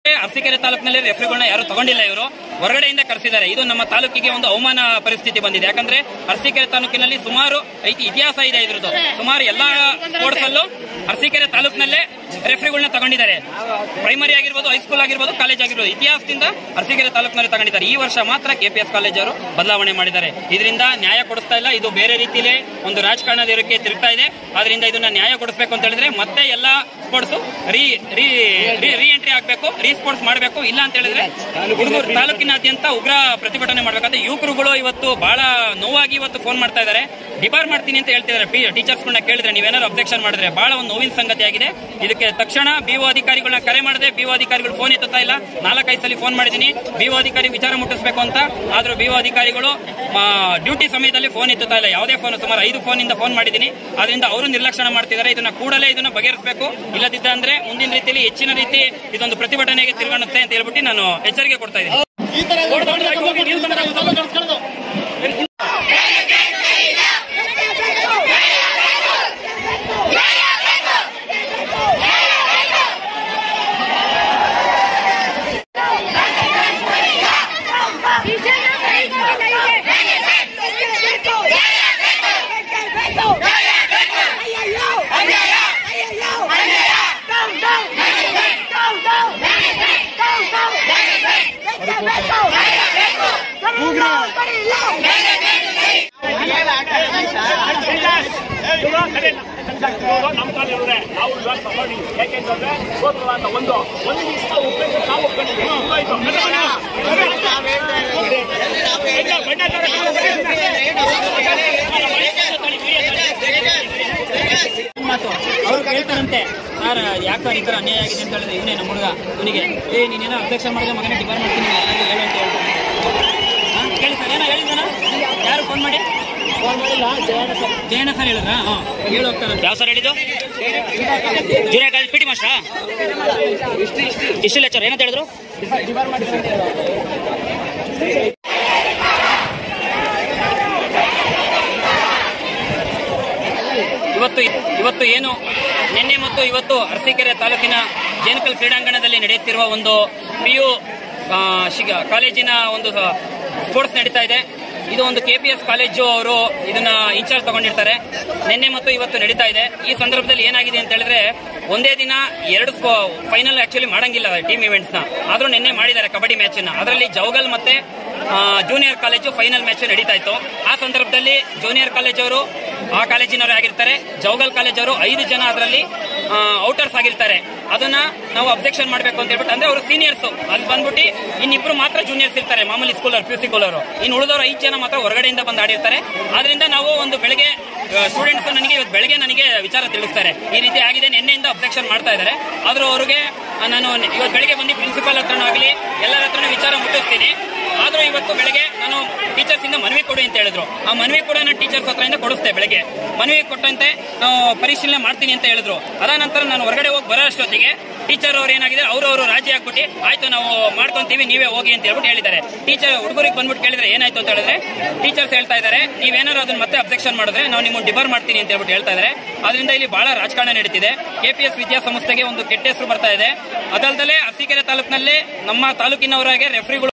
ಅರಸೀಕೆರೆ ತಾಲೂಕಿನಲ್ಲಿ ರೆಫ್ರಿಗಳನ್ನ ಯಾರು ತಗೊಂಡಿಲ್ಲ ಇವರು ಹೊರಗಡೆಯಿಂದ ಕರೆಸಿದ್ದಾರೆ ಇದು ನಮ್ಮ ತಾಲೂಕಿಗೆ ಒಂದು ಅವಮಾನ ಪರಿಸ್ಥಿತಿ ಬಂದಿದೆ ಯಾಕಂದ್ರೆ ಅರಸೀಕೆರೆ ತಾಲೂಕಿನಲ್ಲಿ ಸುಮಾರು ಐತಿ- ಇತಿಹಾಸ ಇದೆ ಇದ್ರದ್ದು ಸುಮಾರು ಎಲ್ಲಾ ಸ್ಪೋರ್ಟ್ಸ್ ಅಲ್ಲೂ ಅರಸೀಕೆರೆ ತಾಲೂಕಿನಲ್ಲೇ ರೆಫ್ರಿಗಳನ್ನ ತಗೊಂಡಿದ್ದಾರೆ ಪ್ರೈಮರಿ ಆಗಿರ್ಬೋದು ಹೈಸ್ಕೂಲ್ ಆಗಿರ್ಬೋದು ಕಾಲೇಜ್ ಆಗಿರ್ಬೋದು ಇತಿಹಾಸದಿಂದ ಅರಸೀಕೆರೆ ತಾಲೂಕಿನಲ್ಲಿ ತಗೊಂಡಿದ್ದಾರೆ ಈ ವರ್ಷ ಮಾತ್ರ ಕೆಪಿಎಸ್ ಕಾಲೇಜ್ ಅವರು ಬದಲಾವಣೆ ಮಾಡಿದ್ದಾರೆ ಇದರಿಂದ ನ್ಯಾಯ ಕೊಡಿಸ್ತಾ ಇಲ್ಲ ಇದು ಬೇರೆ ರೀತಿಯಲ್ಲಿ ಒಂದು ರಾಜಕಾರಣದ ಇರೋಕ್ಕೆ ತಿರುಗ್ತಾ ಇದೆ ಆದ್ರಿಂದ ಇದನ್ನ ನ್ಯಾಯ ಕೊಡಿಸ್ಬೇಕು ಅಂತ ಹೇಳಿದ್ರೆ ಮತ್ತೆ ಎಲ್ಲಾ ಸ್ಪೋರ್ಟ್ಸ್ ರೀ ರೀ ರೀ ಎಂಟ್ರಿ ಆಗ್ಬೇಕು ರೀ ಸ್ಪೋರ್ಟ್ಸ್ ಮಾಡಬೇಕು ಇಲ್ಲ ಅಂತ ಹೇಳಿದ್ರೆ ಹುಡುಗರು ತಾಲೂಕಿನಾದ್ಯಂತ ಉಗ್ರ ಪ್ರತಿಭಟನೆ ಮಾಡ್ಬೇಕಾದ್ರೆ ಯುವಕರುಗಳು ಇವತ್ತು ಬಹಳ ನೋವಾಗಿ ಇವತ್ತು ಫೋನ್ ಮಾಡ್ತಾ ಇದ್ದಾರೆ ಡಿಬಾರ್ ಮಾಡ್ತೀನಿ ಅಂತ ಹೇಳ್ತಿದ್ದಾರೆ ಟೀಚರ್ಸ್ಗಳನ್ನ ಕೇಳಿದ್ರೆ ನೀವೇನಾದ್ರು ಅಬ್ಜೆಕ್ಷನ್ ಮಾಡಿದ್ರೆ ಬಹಳ ಒಂದು ನೋವಿನ ಸಂಗತಿ ಆಗಿದೆ ಇದಕ್ಕೆ ತಕ್ಷಣ ಬಿಒ ಅಧಿಕಾರಿಗಳನ್ನ ಕರೆ ಮಾಡಿದೆ ಬಿಒ ಅಧಿಕಾರಿಗಳು ಫೋನ್ ಎತ್ತುತ್ತಾ ಇಲ್ಲ ನಾಲ್ಕೈದು ಸಲ ಫೋನ್ ಮಾಡಿದ್ದೀನಿ ಬಿಒ ಅಧಿಕಾರಿ ವಿಚಾರ ಮುಟ್ಟಿಸ್ಬೇಕು ಅಂತ ಆದ್ರೂ ಬಿಒ ಅಧಿಕಾರಿಗಳು ಡ್ಯೂಟಿ ಸಮಯದಲ್ಲಿ ಫೋನ್ ಎತ್ತುತ್ತಾ ಇಲ್ಲ ಯಾವುದೇ ಫೋನ್ ಸುಮಾರು ಐದು ಫೋನ್ ಇಂದ ಫೋನ್ ಮಾಡಿದ್ದೀನಿ ಅದರಿಂದ ಅವರು ನಿರ್ಲಕ್ಷಣ ಮಾಡ್ತಿದ್ದಾರೆ ಇದನ್ನ ಕೂಡಲೇ ಇದನ್ನ ಬಗೆಹರಿಸಬೇಕು ಇಲ್ಲದಿದ್ದ ಅಂದ್ರೆ ಮುಂದಿನ ರೀತಿಯಲ್ಲಿ ಹೆಚ್ಚಿನ ರೀತಿ ಇದೊಂದು ಪ್ರತಿಭಟನೆಗೆ ತಿರುಗಾಣುತ್ತೆ ಅಂತ ಹೇಳ್ಬಿಟ್ಟು ನಾನು ಎಚ್ಚರಿಕೆ ಕೊಡ್ತಾ ಇದ್ದೀನಿ ಈ ತರ ಹೋಗಿ ನೀವು ಬಂದ್ರೆ ಅದೆಲ್ಲ ಕಳ್ಸ್ಕೊಳ್ಳೋದು. ನಮ್ಮ ಕಾಲಿರುತ್ತೆ ನಾವು ಇವಾಗ ತಗೊಳ್ಳಿ ಯಾಕೆಂತಂದ್ರೆ ಸೋತ್ರ ಅಂತ ಒಂದು ಒಂದು ದಿವಸ ಉಪಯೋಗ ನಾವು ಒಪ್ಕೊಂಡಿದ್ವಿ ಆಯ್ತು. ಬಣ್ಣ ಮಾತು ಅವ್ರು ಕೇಳ್ತಾರಂತೆ ಸರ್ ಯಾಕೆ ಈ ತರ ಅನ್ಯಾಯ ಆಗಿದೆ ಅಂತ ಹೇಳಿದ್ರೆ ಇವನೇ ನಮ್ಮ ಹುಡುಗ ಇವನಿಗೆ ಏ ನೀನೇನೋ ಅಧ್ಯಕ್ಷ ಮಾಡಿದ್ರೆ ಮಗನೇ ಡಿಬಾರ್ ಮಾಡ್ತೀನಿ ಅಂತ ಹೇಳು ಅಂತ ಹೇಳ್ತಾನೆ ಹಾ, ಕೇಳಿ ಸರ್ ಏನೋ ಹೇಳಿದ್ದಾನ ಯಾರು ಫೋನ್ ಮಾಡಿ ಜಯಣ್ಣ ಸರ್ ಹೇಳಿದ್ರಾ ಹಾ ಹೇಳಿ ಹೋಗ್ತಾರೆ ಯಾವ ಸರ್ ಹೇಳಿದ್ದು ಜೂನಿಯರ್ ಕಾಲೇಜ್ ಪಿ ಟಿ ಮಾಸ್ಟ್ರಾ ಇಷ್ಟು ಲೆಕ್ಚರ್ ಏನಂತ ಹೇಳಿದ್ರು ಇವತ್ತು ಇವತ್ತು ಏನು ನಿನ್ನೆ ಮತ್ತು ಇವತ್ತು ಅರಸೀಕೆರೆ ತಾಲೂಕಿನ ಜೇನಕಲ್ ಕ್ರೀಡಾಂಗಣದಲ್ಲಿ ನಡೆಯುತ್ತಿರುವ ಒಂದು ಪಿಯು ಕಾಲೇಜಿನ ಒಂದು ಸ್ಪೋರ್ಟ್ಸ್ ನಡೀತಾ ಇದೆ ಇದು ಒಂದು ಕೆಪಿಎಸ್ ಕಾಲೇಜು ಅವರು ಇದನ್ನ ಇನ್ಚಾರ್ಜ್ ತಗೊಂಡಿರ್ತಾರೆ ನಿನ್ನೆ ಮತ್ತು ಇವತ್ತು ನಡೀತಾ ಇದೆ ಈ ಸಂದರ್ಭದಲ್ಲಿ ಏನಾಗಿದೆ ಅಂತ ಹೇಳಿದ್ರೆ ಒಂದೇ ದಿನ ಎರಡು ಫೈನಲ್ ಆಕ್ಚುಲಿ ಮಾಡಂಗಿಲ್ಲ ಟೀಮ್ ಇವೆಂಟ್ಸ್ ನ ಆದ್ರೂ ನಿನ್ನೆ ಮಾಡಿದ್ದಾರೆ ಕಬಡ್ಡಿ ಮ್ಯಾಚ್ ನ ಅದರಲ್ಲಿ ಜೌಗಲ್ ಮತ್ತೆ ಜೂನಿಯರ್ ಕಾಲೇಜು ಫೈನಲ್ ಮ್ಯಾಚ್ ನಡೀತಾ ಇತ್ತು ಆ ಸಂದರ್ಭದಲ್ಲಿ ಜೂನಿಯರ್ ಕಾಲೇಜ್ ಅವರು ಆ ಕಾಲೇಜಿನವರು ಆಗಿರ್ತಾರೆ ಜೌಗಲ್ ಕಾಲೇಜ್ ಅವರು ಐದು ಜನ ಅದರಲ್ಲಿ ಔಟರ್ಸ್ ಆಗಿರ್ತಾರೆ ಅದನ್ನ ನಾವು ಅಬ್ಜೆಕ್ಷನ್ ಮಾಡಬೇಕು ಅಂತ ಹೇಳ್ಬಿಟ್ಟು ಅಂದ್ರೆ ಅವರು ಸೀನಿಯರ್ಸ್ ಅಲ್ಲಿ ಬಂದ್ಬಿಟ್ಟು ಇನ್ನಿಬ್ರು ಮಾತ್ರ ಜೂನಿಯರ್ಸ್ ಇರ್ತಾರೆ ಮಾಮೂಲಿ ಸ್ಕೂಲ್ ಪಿ ಸಿ ಸ್ಕೂಲ್ ಅವರು ಇನ್ನು ಉಳಿದವರು ಐದು ಜನ ಮಾತ್ರ ಹೊರಗಡೆಯಿಂದ ಬಂದು ಆಡಿರ್ತಾರೆ ಆದ್ರಿಂದ ನಾವು ಒಂದು ಬೆಳಗ್ಗೆ ಸ್ಟೂಡೆಂಟ್ಸ್ ನನಗೆ ಇವತ್ತು ಬೆಳಗ್ಗೆ ನನಗೆ ವಿಚಾರ ತಿಳಿಸ್ತಾರೆ ಈ ರೀತಿ ಆಗಿದೆ ನಿನ್ನೆಯಿಂದ ಅಬ್ಜೆಕ್ಷನ್ ಮಾಡ್ತಾ ಇದ್ದಾರೆ ಆದ್ರೂ ಅವ್ರಿಗೆ ಆ, ನಾನು ಇವತ್ತು ಬೆಳಗ್ಗೆ ಬಂದು ಪ್ರಿನ್ಸಿಪಾಲ್ ಹತ್ರನೂ ಆಗಲಿ ಎಲ್ಲರ ಹತ್ರನೂ ವಿಚಾರ ಮುಟ್ಟಿಸ್ತೀನಿ ಆದ್ರೂ ಇವತ್ತು ಬೆಳಗ್ಗೆ ನಾನು ಟೀಚರ್ಸ್ ಇಂದ ಮನವಿ ಕೊಡಿ ಅಂತ ಹೇಳಿದ್ರು ಆ ಮನವಿ ಕೂಡ ನಾನು ಟೀಚರ್ಸ್ ಹತ್ರದಿಂದ ಕೊಡಿಸ್ತೆ ಬೆಳಗ್ಗೆ ಮನವಿ ಕೊಟ್ಟಂತೆ ನಾವು ಪರಿಶೀಲನೆ ಮಾಡ್ತೀನಿ ಅಂತ ಹೇಳಿದ್ರು ಅದ ನಂತರ ನಾನು ಹೊರಗಡೆ ಹೋಗಿ ಬರೋ ಅಷ್ಟೊತ್ತಿಗೆ ಟೀಚರ್ ಅವ್ರು ಏನಾಗಿದೆ ಅವರು ಅವರು ರಾಜಿ ಆಗ್ಬಿಟ್ಟು ಆಯ್ತು ನಾವು ಮಾಡ್ಕೊಂತೀವಿ ನೀವೇ ಹೋಗಿ ಅಂತ ಹೇಳ್ಬಿಟ್ಟು ಹೇಳಿದ್ದಾರೆ ಟೀಚರ್ ಹುಡುಗರಿಗೆ ಬಂದ್ಬಿಟ್ಟು ಕೇಳಿದ್ರೆ ಏನಾಯ್ತು ಅಂತ ಹೇಳಿದ್ರೆ ಟೀಚರ್ಸ್ ಹೇಳ್ತಾ ಇದ್ದಾರೆ ನೀವೇನಾದ್ರು ಅದನ್ನ ಮತ್ತೆ ಅಬ್ಜೆಕ್ಷನ್ ಮಾಡಿದ್ರೆ ನಾವು ನಿಮ್ಮನ್ನು ಡಿಬರ್ ಮಾಡ್ತೀನಿ ಅಂತ ಹೇಳ್ಬಿಟ್ಟು ಹೇಳ್ತಾ ಇದ್ದಾರೆ ಅದರಿಂದ ಇಲ್ಲಿ ಬಹಳ ರಾಜಕಾರಣ ನಡೀತಿದೆ ಕೆಪಿಎಸ್ ವಿದ್ಯಾಸಂಸ್ಥೆಗೆ ಒಂದು ಕೆಟ್ಟ ಹೆಸರು ಬರ್ತಾ ಇದೆ ಅದಲ್ಲದೆ ಅರಸೀಕೆರೆ ತಾಲೂಕಿನಲ್ಲಿ ನಮ್ಮ ತಾಲೂಕಿನವರಾಗೆ ರೆಫ್ರಿಗಳು